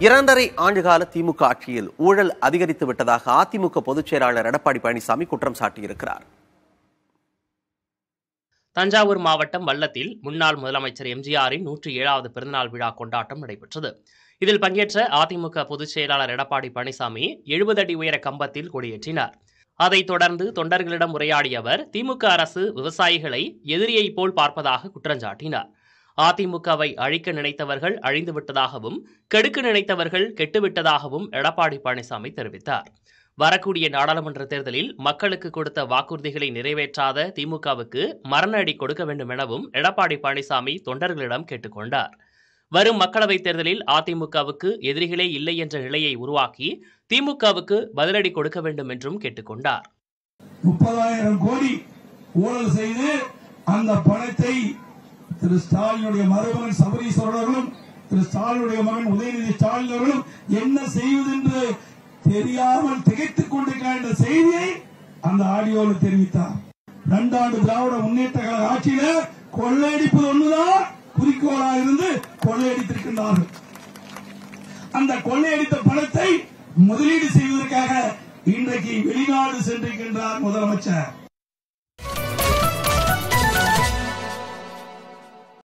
இரண்டரை ஆண்டுகால திமுக ஆட்சியில் ஊழல் அதிகரித்து விட்டதாக அதிமுக பொதுச் செயலாளர் எடப்பாடி பழனிசாமி குற்றம் சாட்டியிருக்கிறார் தஞ்சாவூர் மாவட்டம் வல்லத்தில் முன்னாள் முதலமைச்சர் எம்ஜிஆரின் நூற்றி ஏழாவது பிறந்தநாள் விழா கொண்டாட்டம் நடைபெற்றது இதில் பங்கேற்ற அதிமுக பொதுச் செயலாளர் எடப்பாடி பழனிசாமி எழுபது அடி உயர கம்பத்தில் கொடியேற்றினார் அதைத் தொடர்ந்து தொண்டர்களிடம் உரையாடிய அவர் திமுக அரசு விவசாயிகளை எதிரியைப் போல் பார்ப்பதாக குற்றஞ்சாட்டினார் அதிமுகவை அழிக்க நினைத்தவர்கள் அழிந்து விட்டதாகவும் கெடுக்க நினைத்தவர்கள் கெட்டுவிட்டதாகவும் எடப்பாடி பழனிசாமி தெரிவித்தார் வரக்கூடிய நாடாளுமன்ற தேர்தலில் மக்களுக்கு கொடுத்த வாக்குறுதிகளை நிறைவேற்றாத திமுகவுக்கு மரண அடி கொடுக்க வேண்டும் எனவும் எடப்பாடி பழனிசாமி தொண்டர்களிடம் கேட்டுக்கொண்டார் வரும் மக்களவைத் தேர்தலில் அதிமுகவுக்கு எதிரிகளே இல்லை என்ற நிலையை உருவாக்கி திமுகவுக்கு பதிலடி கொடுக்க வேண்டும் என்றும் கேட்டுக்கொண்டார் முப்பதாயிரம் கோடி ஊழல் செய்து அந்த பணத்தை திரு ஸ்டாலினுடைய மருமகன் சபரீஸ்வரன் அவர்களும் திரு ஸ்டாலினுடைய மகன் உதயநிதி ஸ்டாலின் அவர்களும் என்ன செய்வது என்று தெரியாமல் திகைத்துக் கொண்டிருக்கிறார் என்ற செய்தியை அந்த ஆடியோவில் தெரிவித்தார் இரண்டாண்டு திராவிட முன்னேற்ற கழக ஆட்சியில கொள்ளையடிப்பது ஒண்ணுதான் குறிக்கோளாக இருந்து கொள்ளையடித்திருக்கின்றார்கள் அந்த கொள்ளையடித்த பணத்தை முதலீடு செய்வதற்காக இன்றைக்கு வெளிநாடு சென்றிருக்கின்றார் முதலமைச்சர்